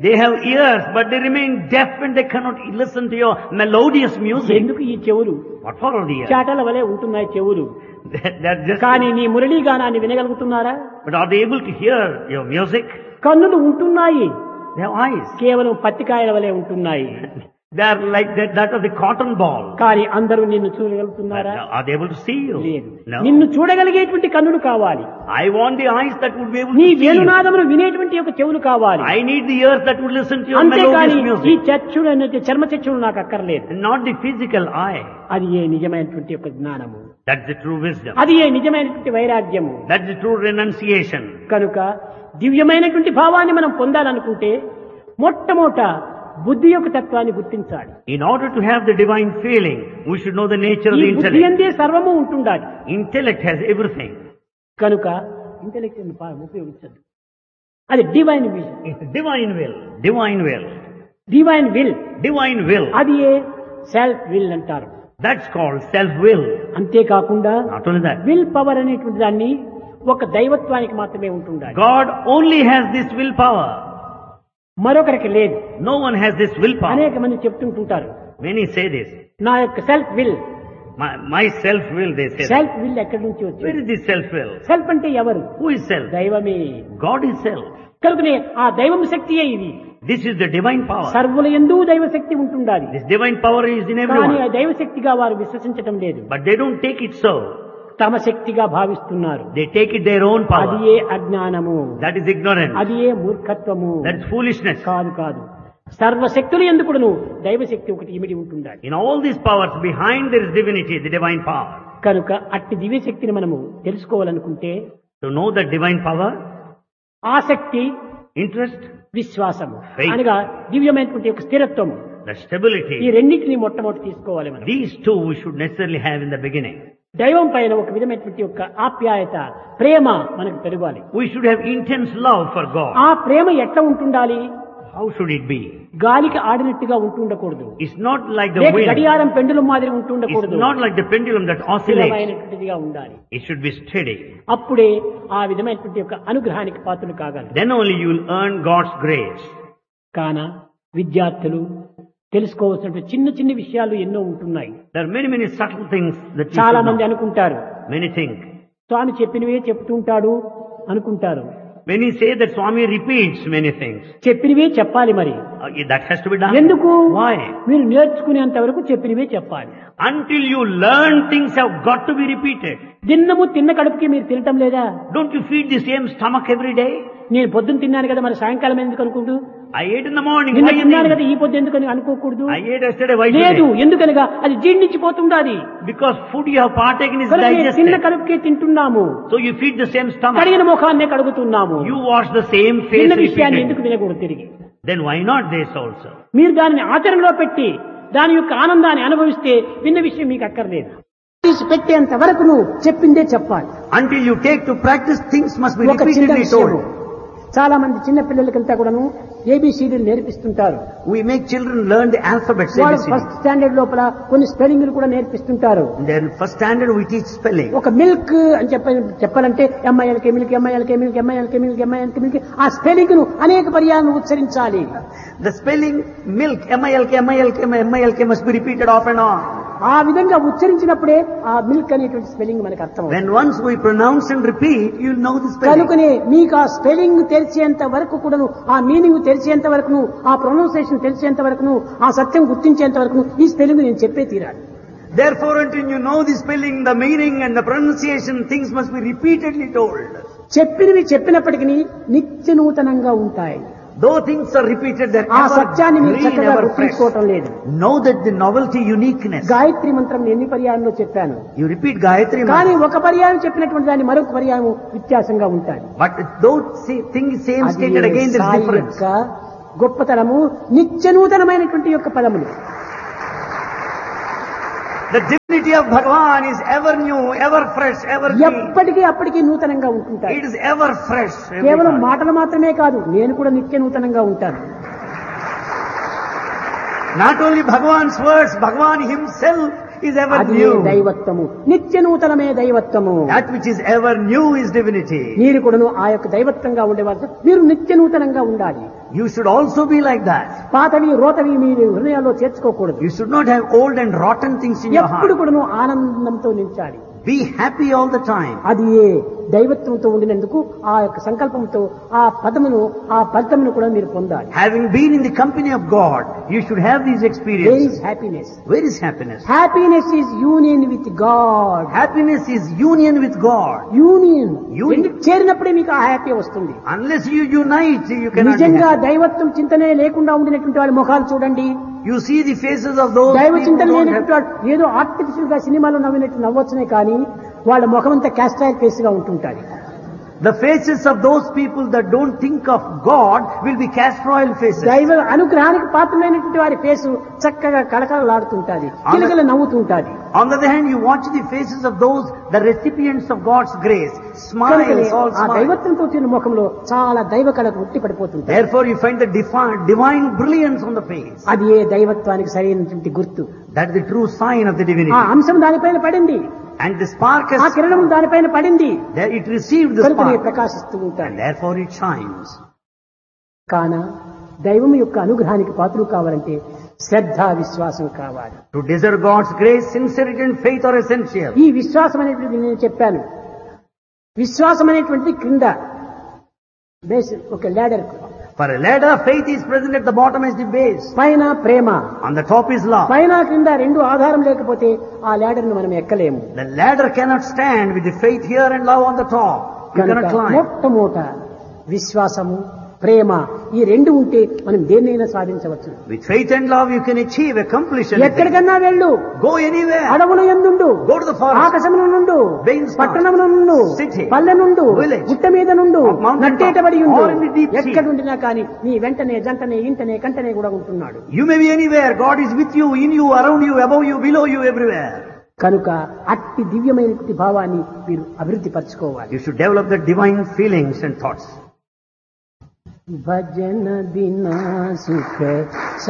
They have ears, but they remain deaf and they cannot listen to your melodious music. ఎందుకు ఈ చెవులు What for are the ears? చాటల వలె ఉంటున్నాయి చెవులు They're they're just, కానీ నీ Murali గానాన్ని వినగలుగుతున్నారా but are they able to hear your music? కన్నులు ఉంటున్నాయి They have eyes. కేవలం పత్తికాయల వలె ఉంటున్నాయి They are like that, that of the cotton ball. కానీ అందరూ నిన్ను But చూడగలుగుతున్నారా are they able to see you? లేదు No. నిన్ను చూడగలిగేటువంటి కన్నులు కావాలి I want the eyes that would be able నీ to see you. వేణునాదమును వినేటువంటి ఒక చెవులు కావాలి I need the ears that would listen to your అంతేకాని melodious ఈ music. చచ్చుడు అనేది చర్మ చచ్చుడు నాకు అక్కర్లేదు And not the physical eye. అది ఏ నిజమైనటువంటి ఒక జ్ఞానము That's the true wisdom. అది ఏ నిజమైనటువంటి వైరాగ్యము That's the true renunciation. కనుక దివ్యమైనటువంటి భావాన్ని మనం పొందాలనుకుంటే మొట్టమొదట బుద్ధి యొక్క తత్వాన్ని గుర్తించాలి In order to have the divine feeling, we should know the nature of ఈ the బుద్ధి intellect. అందే సర్వము ఉంటుండాలి Intellect has everything. కనుక ఇంటెలెక్ట్ ఉపయోగించదు అది divine vision It's divine will. Divine will. Divine will Divine will. అది ఏ సెల్ఫ్ విల్ అంటారు That's called self-will. అంతేకాకుండా Not only that. Will power అనేటువంటి దాన్ని ఒక దైవత్వానికి మాత్రమే ఉంటుండాలి God only has this willpower. మరొకరికి లేదు No one has this willpower. అనేక మంది చెప్తుంటుంటారు Many say this. నా యొక్క self will My, my self-will, they say. that. Self will ఎక్కడి నుంచి Where వచ్చింది is this self-will? సెల్ఫ్ అంటే ఎవరు Who is self? దైవమే God is self. కనుకనే ఆ దైవం శక్తియే ఇది This is the divine power. సర్వుల ఎందు దైవ శక్తి ఉంటుండాలి This divine power is in కానీ ఆ everyone. దైవ శక్తిగా వారు విశ్వసించటం లేదు But they don't take it so. తమ శక్తిగా భావిస్తున్నారు They take it their own అది power. ఏ అజ్ఞానము That is ignorance. అది ఏ మూర్ఖత్వము That's foolishness. కాదు కాదు సర్వశక్తులు ఎందుకును దైవశక్తి ఒకటి ఇమిడి ఉంటుండాలి In all these powers, behind there is divinity, the divine power. కనుక అట్టి దివ్యశక్తిని మనము తెలుసుకోవాలనుకుంటే To know that divine power, ఆసక్తి interest, విశ్వాసము Faith. అనగా దివ్యమైనటువంటి ఒక స్థిరత్వము the ఈ stability, రెండింటిని మొట్టమొదటి తీసుకోవాలి మనం these two we should necessarily have in the beginning. దైవం పైన ఒక విధమైనటువంటి యొక్క ఆప్యాయత ప్రేమ మనకు పెరగాలి We should have intense love for God. ఆ ప్రేమ ఎట్లా ఉంటుండాలి How should it be? గాలికి ఆడినట్టుగా ఉంటుండకూడదు It's not like the లేక wind. గడియారం పెండులం మాదిరి It's ఉంటుండకూడదు not like the pendulum that oscillates. స్థిరమైనటువంటిదిగా ఉండాలి It should be steady. అప్పుడే ఆ విధమైనటువంటి యొక్క అనుగ్రహానికి పాత్రలు కాగలరు Then only you will earn God's grace. కాన విద్యార్థులు తెలుసుకోవాల్సినటువంటి చిన్న చిన్న విషయాలు ఎన్నో ఉంటున్నాయి There are many, many subtle things that you చాలా should మంది know. అనుకుంటారు Many think. స్వామి చెప్పినవే చెప్తుంటాడు అనుకుంటారు Many say that Swami repeats many things. చెప్పినవే చెప్పాలి మరి Uh, that has to be done. ఎందుకు Why? మీరు నేర్చుకునేంత వరకు చెప్పినవే చెప్పాలి Until you learn, things have got to be repeated. దిన్నము తిన్న కడుపుకి మీరు తినటం లేదా Don't you feed the same stomach every day? నేను పొద్దున్న తిన్నాను కదా మరి సాయంకాలం ఎందుకు అనుకుంటూ I ate in the morning. నిన్న Why in the తిన్నాను కదా evening? ఈ పొద్దు ఎందుకని అనుకోకూడదు I ate yesterday. Why లేదు today? ఎందుకనగా అది జీర్ణించిపోతుండాలి Because food you have partaken is కనుక నేను తిన్న digested. కడుపుకే తింటున్నాము So you feed the same stomach. కడిగిన ముఖాన్నే కడుగుతున్నాము You wash the same face చిన్న విషయాన్ని ఎందుకు repeatedly. వినకూడదు తిరిగి Then why not this also? మీరు దానిని ఆచరణలో పెట్టి దాని యొక్క ఆనందాన్ని అనుభవిస్తే విన్న విషయం మీకు అక్కర్లేదు తీసి పెట్టేంత వరకు నువ్వు చెప్పిందే చెప్పాలి Until you take to practice, things must be ఒక చిన్న repeatedly విషయము told. చాలా మంది చిన్న పిల్లలకంతా కూడాను ఏబిసిడీలు నేర్పిస్తుంటారు We make children learn the alphabets. వాళ్ళు ABCD. ఫస్ట్ స్టాండర్డ్ లోపల కొన్ని స్పెల్లింగ్లు కూడా నేర్పిస్తుంటారు And then first standard we teach spelling. ఒక మిల్క్ అని చెప్ప చెప్పాలంటే M I L K milk M I L K milk M I L K milk M I L K milk ఆ స్పెల్లింగ్ ను అనేక పర్యాలను ఉచ్చరించాలి The spelling milk, M-I-L-K, M-I-L-K, M-I-L-K must be repeated off and on. ఆ విధంగా ఉచ్చరించినప్పుడే ఆ మిల్క్ అనేటువంటి స్పెల్లింగ్ మనకు అర్థం When once we pronounce and repeat, you'll know the spelling. కనుకనే మీకు ఆ స్పెల్లింగ్ తెలిసేంత వరకు కూడాను ఆ మీనింగ్ తెలిసేంత వరకును ఆ ప్రొనౌన్సియేషన్ తెలిసేంత వరకును ఆ సత్యం గుర్తించేంత వరకును ఈ స్పెల్లింగ్ నేను చెప్పే తీరాలి Therefore, until you know the spelling, the meaning and the pronunciation, things must be repeatedly told. చెప్పినవి చెప్పినప్పటికీ నిత్య నూతనంగా ఉంటాయి Though things are repeated, they're ఆ ever సత్యాన్ని మీరు green, చక్కగా ever fresh. గుర్తించుకోవటం లేదు Know that the novelty, uniqueness. Gayatri మంత్రం ఎన్ని పర్యాయంలో చెప్పాను You repeat Gayatri mantra. కానీ ఒక పర్యాయం చెప్పినటువంటి దాన్ని మరొక పర్యాయం వ్యత్యాసంగా ఉంటాయి But though say- thing is same అది stated again, there's Sai difference. యొక్క గొప్పతనము నిత్య నూతనమైనటువంటి యొక్క పదములు The divinity of Bhagavan is ever new, ever fresh, ever clean. ఎప్పటికీ అప్పటికీ నూతనంగా ఉంటుంటాయి It is ever fresh. every కేవలం time. మాటలు మాత్రమే కాదు నేను కూడా నిత్య నూతనంగా ఉంటాను Not only Bhagavan's words, Bhagavan himself is ever అది new. దైవత్వము నిత్య నూతనమే దైవత్వము That which is ever new is divinity. మీరు కూడాను ఆ యొక్క దైవత్వంగా ఉండేవారు మీరు నిత్య నూతనంగా ఉండాలి You should also be like that. పాతవి రోతవి మీరు హృదయాల్లో చేర్చుకోకూడదు You should not have old and rotten things in your ఎప్పుడు heart. కూడాను ఆనందంతో నించాలి Be happy all the time. అది ఏ దైవత్వంతో ఉండినందుకు ఆ యొక్క సంకల్పంతో ఆ పదమును ఆ ఫలితమును కూడా మీరు పొందాలి Having been in the company of God, you should have these where experiences. Is happiness Where is happiness? Happiness is union with God Happiness is union with God. Union Union. చేరినప్పుడే మీకు ఆ హ్యాపీ వస్తుంది Unless you unite, you cannot be నిజంగా happy. దైవత్వం చింతనే లేకుండా ఉండినటువంటి వాళ్ళ ముఖాలు చూడండి You see the faces of those దైవ people చింతన who don't లేనటువంటి have, వాడు ఏదో ఆర్టిఫిషియల్ గా సినిమాలో నవ్వినట్టు నవ్వొచ్చునే కానీ వాళ్ళ ముఖం అంతా క్యాస్ట్రాయల్ ఫేస్ గా ఉంటుంటారు the faces of those people that don't think of God will be castor faces. దైవ అనుగ్రహానికి పాత్రమైనటువంటి వారి ఫేసు చక్కగా కళకళలాడుతుంటాది కిలకల నవ్వుతుంటాది On the other hand, you watch the faces of those, the recipients of God's grace, కనుకనే smiles, all ఆ smiles. దైవత్వంతో వచ్చిన ముఖంలో చాలా దైవ కళకు ఉట్టి పడిపోతుంటాయి Therefore, you find the divine, divine brilliance on the face. అది ఏ దైవత్వానికి సరైనటువంటి గుర్తు That is the true sign of the ఆ divinity. అంశం దానిపైన పడింది And the spark ఆ has, కిరణం దానిపైన పడింది there it received the కనుకనే spark. ప్రకాశిస్తూ And ఉంటాయి therefore it shines. కాన దైవం యొక్క అనుగ్రహానికి పాత్రలు కావాలంటే శ్రద్ధ విశ్వాసం కావాలి To deserve God's grace, sincerity and faith are essential. ఈ విశ్వాసం అనేటువంటిది నేను చెప్పాను విశ్వాసం అనేటువంటిది క్రింద బేస్ ఒక ladder కు For a ladder, faith is present at the bottom as the base. పైన ప్రేమ On the top is love. పైన క్రింద రెండు ఆధారం లేకపోతే ఆ ladder ను మనం ఎక్కలేము The ladder cannot stand with the faith here and love on the top. You కనుక cannot climb. మొట్టమొదట విశ్వాసము ప్రేమ ఈ రెండు ఉంటే మనం దేన్నైనా సాధించవచ్చు With faith and love, you can achieve, accomplish anything. ఎక్కడికన్నా వెళ్ళు Go anywhere. అడవుల ఎందుండు Go to the forest. ఆకాశముల నుండు Veins పట్టణముల నుండు City. పల్లె నుండు Village. గుట్ట మీద నుండు Of mountain top. నట్టేటబడి ఉండు Or in the deep sea. ఎక్కడుండినా కానీ నీ వెంటనే జంటనే ఇంటనే కంటనే కూడా ఉంటున్నాడు You may be anywhere. God is with you, in you, around you, above you, below you, everywhere. కనుక అట్టి దివ్యమైనటువంటి భావాన్ని మీరు అభివృద్ధి పరచుకోవాలి You should develop the divine feelings and thoughts. భజన దినా సుఖ